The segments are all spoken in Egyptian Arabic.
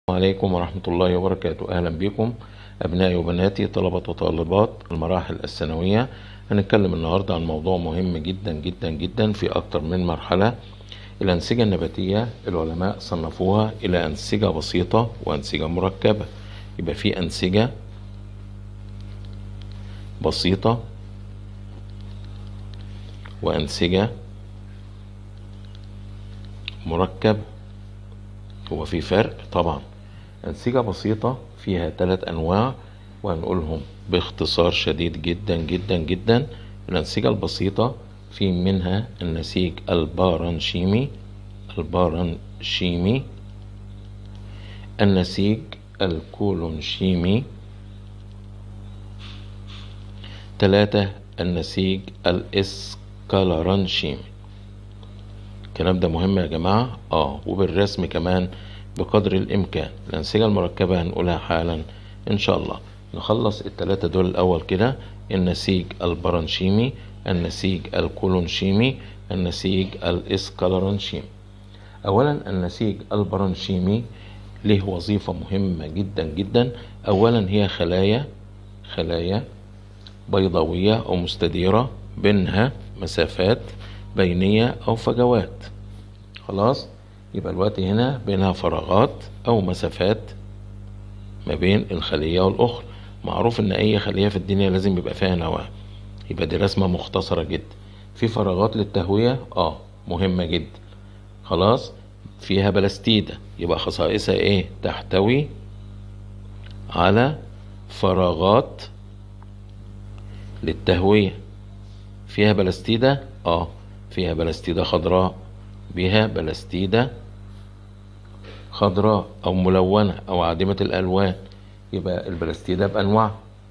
عليكم ورحمة الله وبركاته أهلا بكم أبنائي وبناتي طلبة وطالبات المراحل الثانوية هنتكلم النهاردة عن موضوع مهم جدا جدا جدا في أكتر من مرحلة الأنسجة النباتية العلماء صنفوها إلى أنسجة بسيطة وأنسجة مركبة يبقى في أنسجة بسيطة وأنسجة مركبة هو في فرق طبعا أنسجة بسيطة فيها ثلاث أنواع وهنقولهم باختصار شديد جدا جدا جدا الأنسجة البسيطة في منها النسيج البارنشيمي البارنشيمي النسيج الكولونشيمي ثلاثة النسيج الاسكالرانشيمي الكلام ده مهم يا جماعة اه وبالرسم كمان بقدر الامكان الانسجة المركبة هنقولها حالا ان شاء الله نخلص التلاتة دول الاول كده النسيج البرانشيمي النسيج الكولونشيمي النسيج الاسكالرانشيمي اولا النسيج البرانشيمي له وظيفة مهمة جدا جدا اولا هي خلايا خلايا بيضاوية او مستديرة بينها مسافات بينية او فجوات خلاص يبقى الوقت هنا بينها فراغات او مسافات ما بين الخلية والاخرى معروف ان اي خلية في الدنيا لازم يبقى فيها نواة يبقى دي رسمة مختصرة جدا في فراغات للتهوية اه مهمة جدا خلاص فيها بلاستيدة يبقى خصائصها ايه تحتوي على فراغات للتهوية فيها بلاستيدة اه فيها بلاستيدة خضراء بها بلاستيدة خضراء او ملونة او عادمة الالوان يبقى البلاستيدة بانواع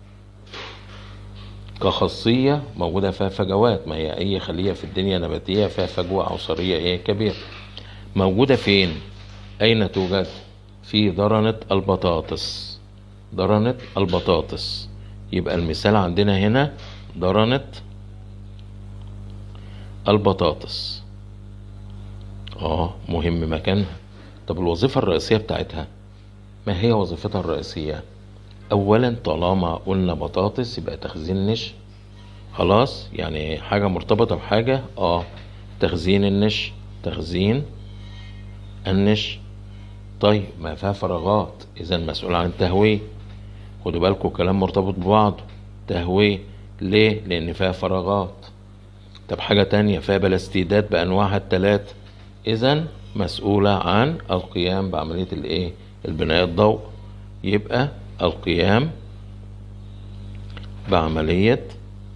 كخاصية موجودة فيها فجوات ما هي اي خلية في الدنيا نباتية فيها فجوة عصرية ايه كبيرة موجودة فين اين توجد في ضرنة البطاطس ضرنة البطاطس يبقى المثال عندنا هنا ضرنة البطاطس اه مهم مكانها طب الوظيفة الرئيسية بتاعتها ما هي وظيفتها الرئيسية اولا طالما قلنا بطاطس يبقى تخزين نش خلاص يعني حاجة مرتبطة بحاجة اه تخزين النش تخزين النش طيب ما فيها فراغات اذا مسؤول عن التهوية خدوا بالكم كلام مرتبط ببعضه تهوية ليه لان فيها فراغات طب حاجة تانية فيها بلاستيدات بأنواعها التلاتة إذا مسؤولة عن القيام بعملية الإيه؟ البناء الضوء يبقى القيام بعملية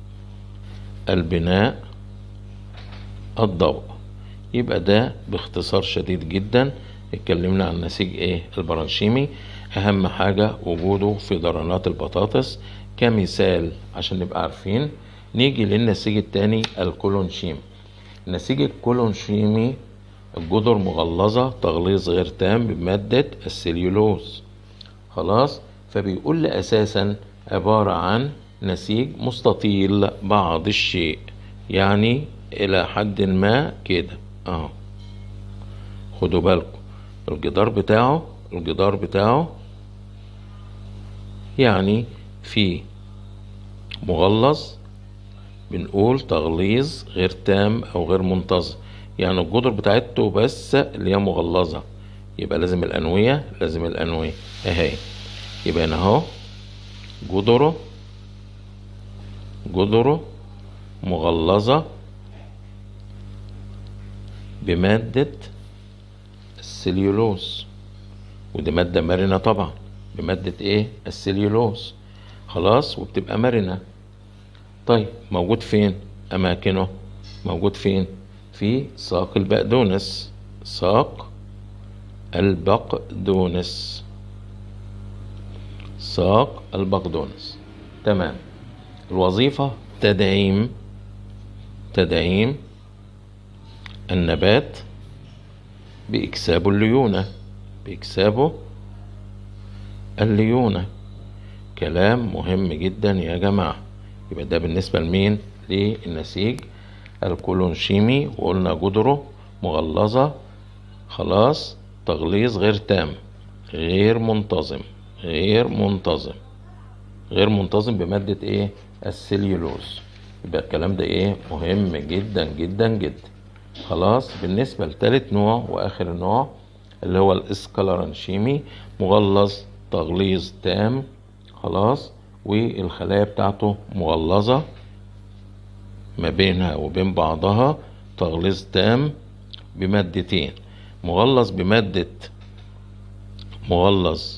البناء الضوء يبقى ده باختصار شديد جدا اتكلمنا عن نسيج ايه البرانشيمي اهم حاجة وجوده في ضرنات البطاطس كمثال عشان نبقى عارفين نيجي للنسيج التاني الكولونشيم النسيج الكولونشيمي الجدر مغلظة تغليظ غير تام بمادة السليولوز خلاص فبيقول لي أساسا عبارة عن نسيج مستطيل بعض الشيء يعني إلى حد ما كده أهو خدوا بالكم الجدار بتاعه الجدار بتاعه يعني في مغلظ بنقول تغليظ غير تام او غير منتظم يعني الجدر بتاعته بس اللي هي مغلظة يبقى لازم الانوية لازم الانوية اهي يبقى هنا اهو جدره جدره مغلظة بمادة السليولوز ودي مادة مرنة طبعا بمادة ايه السليولوز خلاص وبتبقى مرنة طيب موجود فين اماكنه موجود فين في ساق البقدونس ساق البقدونس ساق البقدونس تمام الوظيفة تدعيم تدعيم النبات بإكساب الليونة بإكسابه الليونة كلام مهم جدا يا جماعه يبقى ده بالنسبة لمين للنسيج الكولونشيمي وقلنا جدره مغلظة خلاص تغليظ غير تام غير منتظم غير منتظم غير منتظم بمادة ايه السليولوز يبقى الكلام ده ايه مهم جدا جدا جدا خلاص بالنسبة لتالت نوع واخر نوع اللي هو الاسكالرانشيمي مغلظ تغليظ تام خلاص والخلايا بتاعته مغلظة ما بينها وبين بعضها تغليظ تام بمادتين مغلظ بمادة مغلظ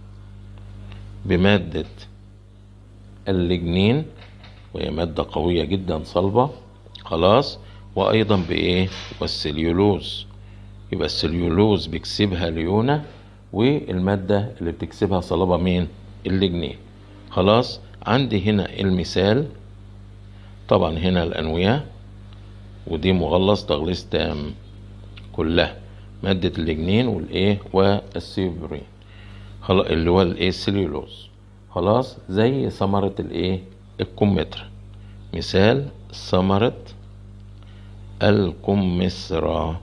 بمادة اللجنين وهي مادة قوية جدا صلبة خلاص وأيضا بإيه والسليولوز يبقى السليولوز بيكسبها ليونة والمادة اللي بتكسبها صلابة مين اللجنين خلاص عندي هنا المثال طبعا هنا الأنوية ودي مغلظ تغليظ تام كلها مادة اللجنين والإيه والسيبرين خلاص اللي هو الإيه السليولوز خلاص زي ثمرة الإيه الكمثرى مثال ثمرة الكمثرى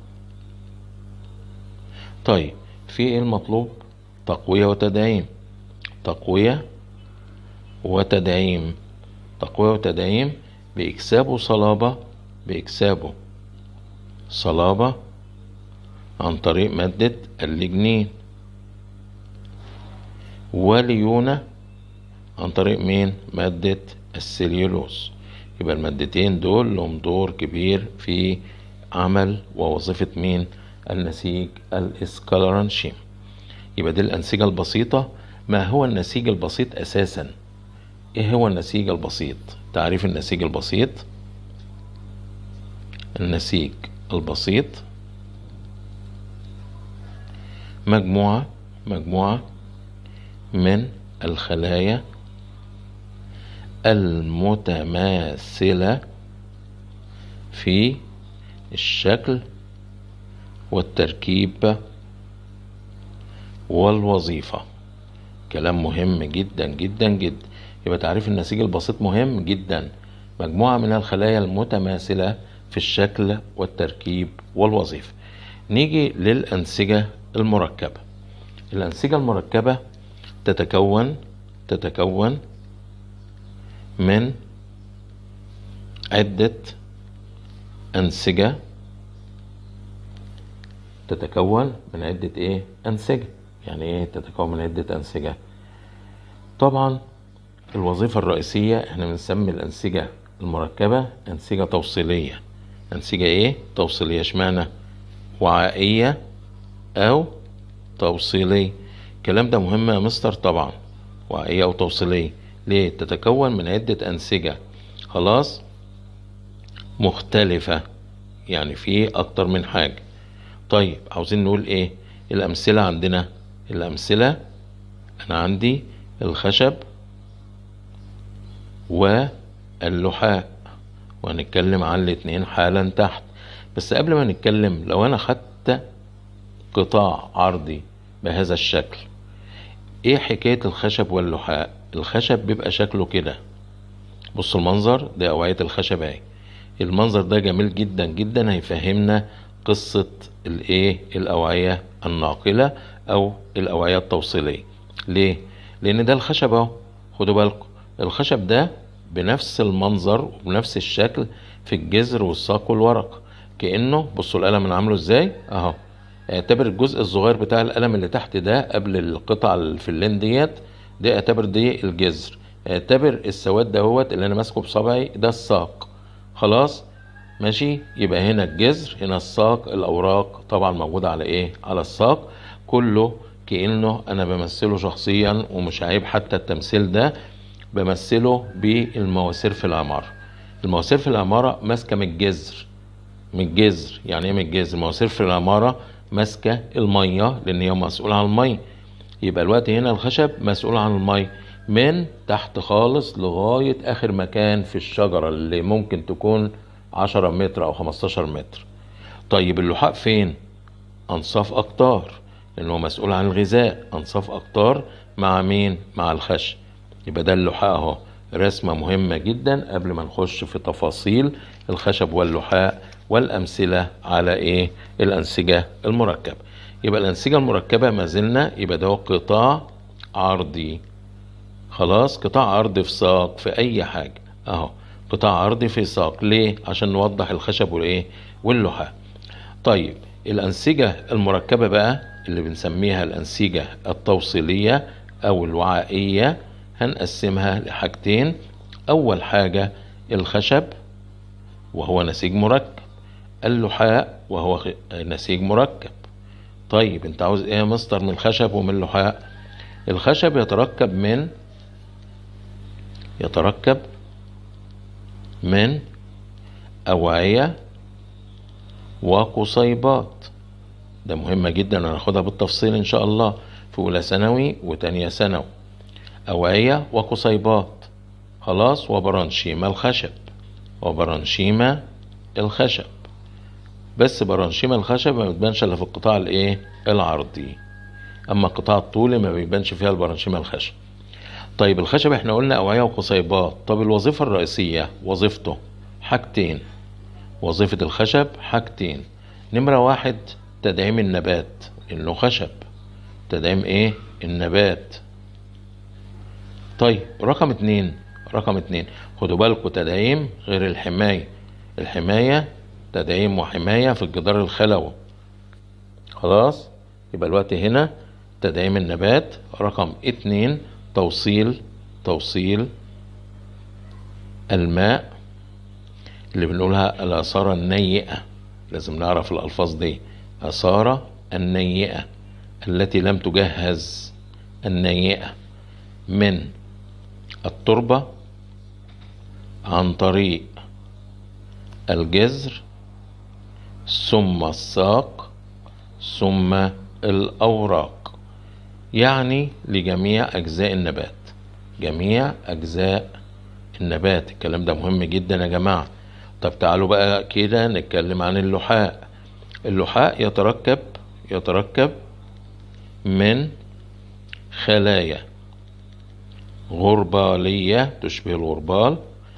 طيب في ايه المطلوب تقوية وتدعيم تقوية وتدعيم تقوية وتدعيم بإكسابه صلابة بإكسابه صلابة عن طريق مادة اللجنين وليونة عن طريق مين مادة السليولوز يبقى المادتين دول لهم دور كبير في عمل ووظيفة مين النسيج الاسكالرانشيم يبقى دي الأنسجة البسيطة ما هو النسيج البسيط أساسا إيه هو النسيج البسيط تعريف النسيج البسيط النسيج البسيط مجموعة مجموعة من الخلايا المتماثلة في الشكل والتركيب والوظيفة كلام مهم جدا جدا جدا يبقى تعريف النسيج البسيط مهم جدا مجموعة من الخلايا المتماثلة في الشكل والتركيب والوظيفة نيجي للأنسجة المركبة الأنسجة المركبة تتكون تتكون من عدة أنسجة تتكون من عدة إيه؟ أنسجة يعني إيه تتكون من عدة أنسجة؟ طبعا الوظيفة الرئيسية احنا بنسمي الأنسجة المركبة أنسجة توصيلية أنسجة إيه؟ توصيلية اشمعنى؟ وعائية أو توصيلية الكلام ده مهم يا مستر طبعا وعائية أو توصيلية ليه؟ تتكون من عدة أنسجة خلاص مختلفة يعني في أكتر من حاجة طيب عاوزين نقول إيه؟ الأمثلة عندنا الأمثلة أنا عندي الخشب واللحاء وهنتكلم عن الاتنين حالا تحت بس قبل ما نتكلم لو أنا خدت قطاع عرضي بهذا الشكل ايه حكاية الخشب واللحاء الخشب بيبقى شكله كده بص المنظر ده اوعية الخشب اهي المنظر ده جميل جدا جدا هيفهمنا قصة الايه الاوعية الناقلة او الاوعية التوصيلية ليه لان ده الخشب اهو خدوا بالكم الخشب ده بنفس المنظر وبنفس الشكل في الجذر والساق والورق كأنه بصوا القلم انا عامله ازاي اهو اعتبر الجزء الصغير بتاع القلم اللي تحت ده قبل القطع الفلين ديت ده اعتبر دي الجذر اعتبر السواد دهوت اللي انا ماسكه بصبعي ده الساق خلاص ماشي يبقى هنا الجذر هنا الساق الاوراق طبعا موجودة على ايه على الساق كله كأنه انا بمثله شخصيا ومش عيب حتى التمثيل ده بمثله بالمواسير في العمارة المواسير في العمارة ماسكة من الجذر من الجذر يعني ايه من الجذر المواسير في العمارة ماسكة المية لان هي مسؤولة عن المية يبقى الوقت هنا الخشب مسؤول عن المية من تحت خالص لغاية اخر مكان في الشجرة اللي ممكن تكون عشرة متر او خمستاشر متر طيب اللحاء فين انصاف اقطار لانه مسؤول عن الغذاء انصاف اقطار مع مين مع الخشب يبقى ده اللحاء اهو رسمة مهمة جدا قبل ما نخش في تفاصيل الخشب واللحاء والأمثلة على إيه الأنسجة المركبة يبقى الأنسجة المركبة ما زلنا يبقى ده قطاع عرضي خلاص قطاع عرضي في ساق في أي حاجة أهو قطاع عرضي في ساق ليه؟ عشان نوضح الخشب والإيه؟ واللحاء طيب الأنسجة المركبة بقى اللي بنسميها الأنسجة التوصيلية أو الوعائية هنقسمها لحاجتين أول حاجة الخشب وهو نسيج مركب اللحاء وهو نسيج مركب طيب انت عاوز ايه يا مستر من الخشب ومن اللحاء الخشب يتركب من يتركب من أوعية وقصيبات ده مهمة جدا هناخدها بالتفصيل إن شاء الله في أولى ثانوي وتانية ثانوي أوعية وقصيبات خلاص وبرانشيما الخشب وبرانشيما الخشب بس برانشيما الخشب ما بتبانش الا في القطاع الايه العرضي اما القطاع الطولي ما بيبانش فيها البرانشيما الخشب طيب الخشب احنا قلنا اوعيه وقصيبات طب الوظيفه الرئيسيه وظيفته حاجتين وظيفه الخشب حاجتين نمره واحد تدعيم النبات انه خشب تدعيم ايه النبات طيب رقم اتنين رقم اتنين خدوا بالكم تدعيم غير الحماية الحماية تدعيم وحماية في الجدار الخلوي خلاص يبقى الوقت هنا تدعيم النبات رقم اتنين توصيل توصيل الماء اللي بنقولها الآثار النيئة لازم نعرف الألفاظ دي آثار النيئة التي لم تجهز النيئة من التربة عن طريق الجذر ثم الساق ثم الأوراق يعني لجميع أجزاء النبات جميع أجزاء النبات الكلام ده مهم جدا يا جماعة طب تعالوا بقى كده نتكلم عن اللحاء اللحاء يتركب يتركب من خلايا غربالية تشبه الغربال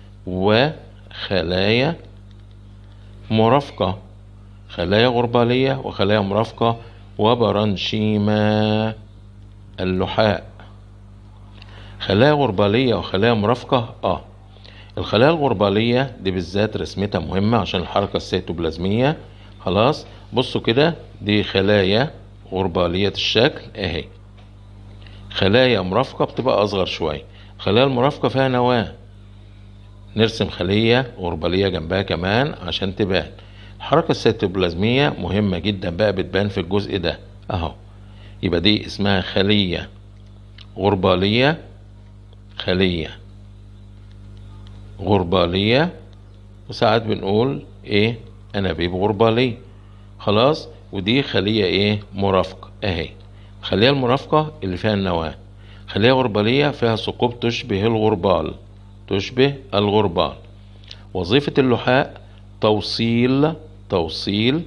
وخلايا مرافقة خلايا غربالية وخلايا مرافقة وبرانشيما اللحاء خلايا غربالية وخلايا مرافقة اه الخلايا الغربالية دي بالذات رسمتها مهمة عشان الحركة السيتوبلازمية خلاص بصوا كده دي خلايا غربالية الشكل اهي خلايا مرافقة بتبقى أصغر شوية الخلايا المرافقة فيها نواة نرسم خلية غربالية جنبها كمان عشان تبان الحركة السيتوبلازمية مهمة جدا بقى بتبان في الجزء ده اهو يبقى دي اسمها خلية غربالية خلية غربالية وساعات بنقول ايه انابيب غربالية خلاص ودي خلية ايه مرافقة اهي الخلية المرافقة اللي فيها النواة خلية غربالية فيها ثقوب تشبه الغربال تشبه الغربال وظيفة اللحاء توصيل توصيل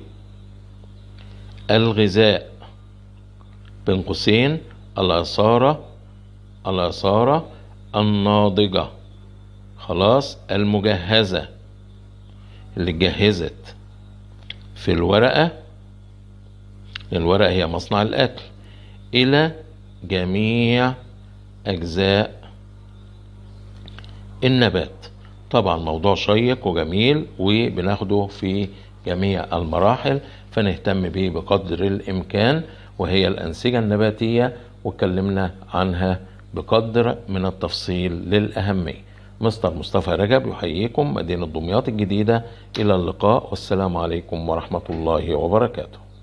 الغذاء بين قوسين العصارة العصارة الناضجة خلاص المجهزة اللي اتجهزت في الورقة الورقة هي مصنع الأكل إلى جميع أجزاء النبات طبعا موضوع شيق وجميل وبناخده في جميع المراحل فنهتم به بقدر الإمكان وهي الأنسجة النباتية واتكلمنا عنها بقدر من التفصيل للأهمية مستر مصطفى رجب يحييكم مدينة دمياط الجديدة إلى اللقاء والسلام عليكم ورحمة الله وبركاته